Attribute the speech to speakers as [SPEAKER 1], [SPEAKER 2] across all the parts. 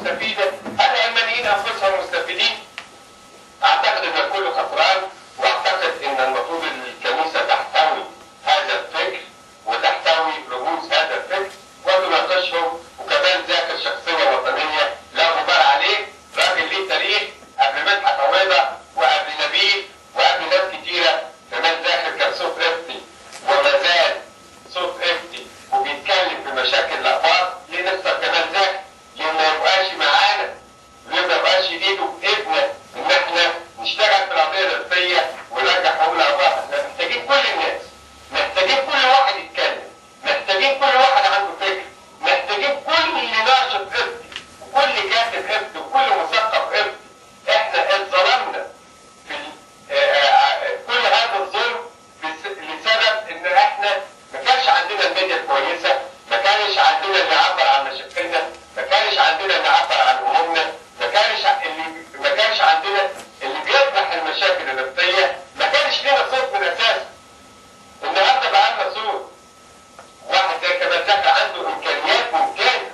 [SPEAKER 1] مستفيده هل العلمانيين انفسهم مستفيدين؟ اعتقد ان الكل خسران واعتقد ان المفروض الكنيسه تحتوي هذا الفكر وتحتوي رموز هذا الفكر وتناقشهم وكمان ذاكر شخصيه وطنيه لا غبار عليه راجل ليه تاريخ قبل مدحت عويضه وقبل نبيل وقبل ناس كتيره كمان ذاكر كان صوت قبطي وما زال صوت قبطي وبيتكلم في مشاكل الاقباط ليه نفسك كمان ذاكر؟ ليه ما يبقاش معانا؟ ليه ما يبقاش ايده بايدنا ان احنا نشتغل في القضيه الرئيسيه ونرجع حقوق الاقباط؟ احنا محتاجين كل الناس محتاجين كل واحد يتكلم محتاجين كل واحد عنده فكر محتاجين كل اللي ناشط قبطي وكل كاتب قبطي وكل مثقف قبطي احنا اتظلمنا في ال- آه، آه، كل هذا الظلم بس- لسبب ان احنا ما كانش عندنا الميديا كويسه ما كانش عندنا اللي يعبر عن مشاكلنا ما كانش عندنا اللي يعبر عن همومنا ما كانش ع- اللي ما كانش عندنا اللي بيطرح المشاكل النفسيه ما كانش لنا صوت من اساسه النهارده بقى لنا صوت واحد زي كمال زكي عنده امكانيات ممتازه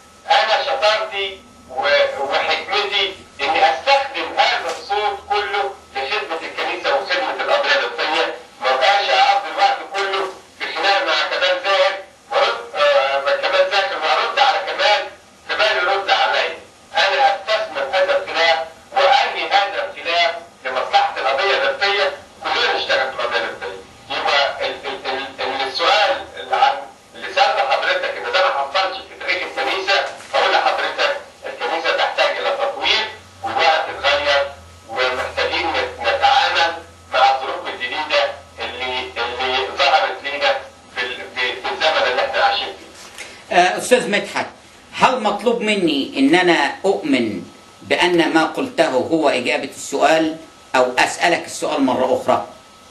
[SPEAKER 1] انا شطارتي و- وحكمتي اني استخدم هذا الصوت كله لخدمه الكنيسه وخدمه القضيه النفسيه ما بقاش اقضي الوقت كله بخناق مع كمال زاهر وارد آه، مع كمال زاهر وارد على كمال كمال يرد عليا انا استثمر هذا الخلاف وانهي هذا الخلاف لمصلحه القضيه النفسيه كلنا نشتغل في القضيه النفسيه يبقى ال- ال- ال- ال- السؤال اللي عن اللي سألت حضرتك ان ده ما حصلش في تاريخ الكنيسه اقول لحضرتك الكنيسه تحتاج الى تطوير والوقت اتغير ومحتاجين نت- نتعامل مع الظروف الجديده اللي اللي ظهرت لينا في ال- في في الزمن اللي احنا عايشين فيه.
[SPEAKER 2] آه، أستاذ مدحت هل مطلوب مني إن أنا أؤمن بأن ما قلته هو إجابة السؤال أو أسألك السؤال مرة أخرى؟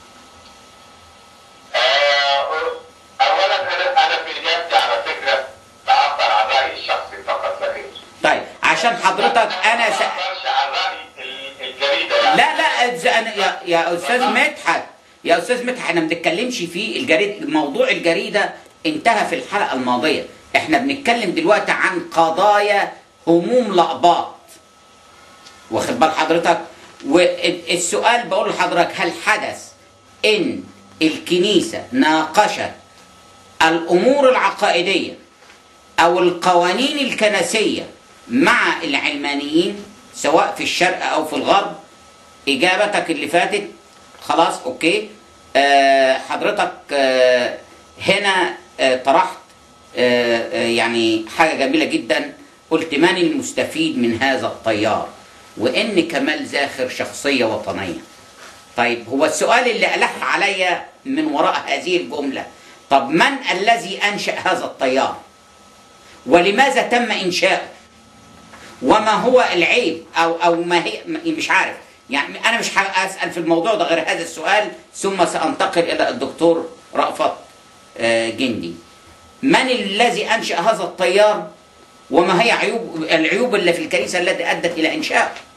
[SPEAKER 1] آه، اولا انا انا في اجابتي على فكره بعبر عن رايي الشخصي فقط لا غير.
[SPEAKER 2] طيب عشان حضرتك أنا
[SPEAKER 1] ما
[SPEAKER 2] س...
[SPEAKER 1] بعبرش عن راي ال- الجريده يعني.
[SPEAKER 2] لا لا إز- أنا يا, يا أستاذ مدحت يا أستاذ مدحت إحنا ما بنتكلمش في الجريدة موضوع الجريدة انتهى في الحلقة الماضية إحنا بنتكلم دلوقتي عن قضايا هموم لأباط واخد بال حضرتك والسؤال بقول لحضرتك هل حدث ان الكنيسه ناقشت الامور العقائديه او القوانين الكنسيه مع العلمانيين سواء في الشرق او في الغرب اجابتك اللي فاتت خلاص اوكي آه حضرتك آه هنا آه طرحت آه آه يعني حاجه جميله جدا قلت من المستفيد من هذا التيار وان كمال زاخر شخصيه وطنيه طيب هو السؤال اللي ألح علي من وراء هذه الجملة طب من الذي أنشأ هذا التيار ولماذا تم إنشاؤه وما هو العيب أو أو ما هي مش عارف يعني أنا مش هسأل في الموضوع ده غير هذا السؤال ثم سأنتقل إلى الدكتور رأفت آه، جندي من الذي أنشأ هذا التيار وما هي عيوب العيوب اللي في الكنيسة التي أدت إلى إنشائه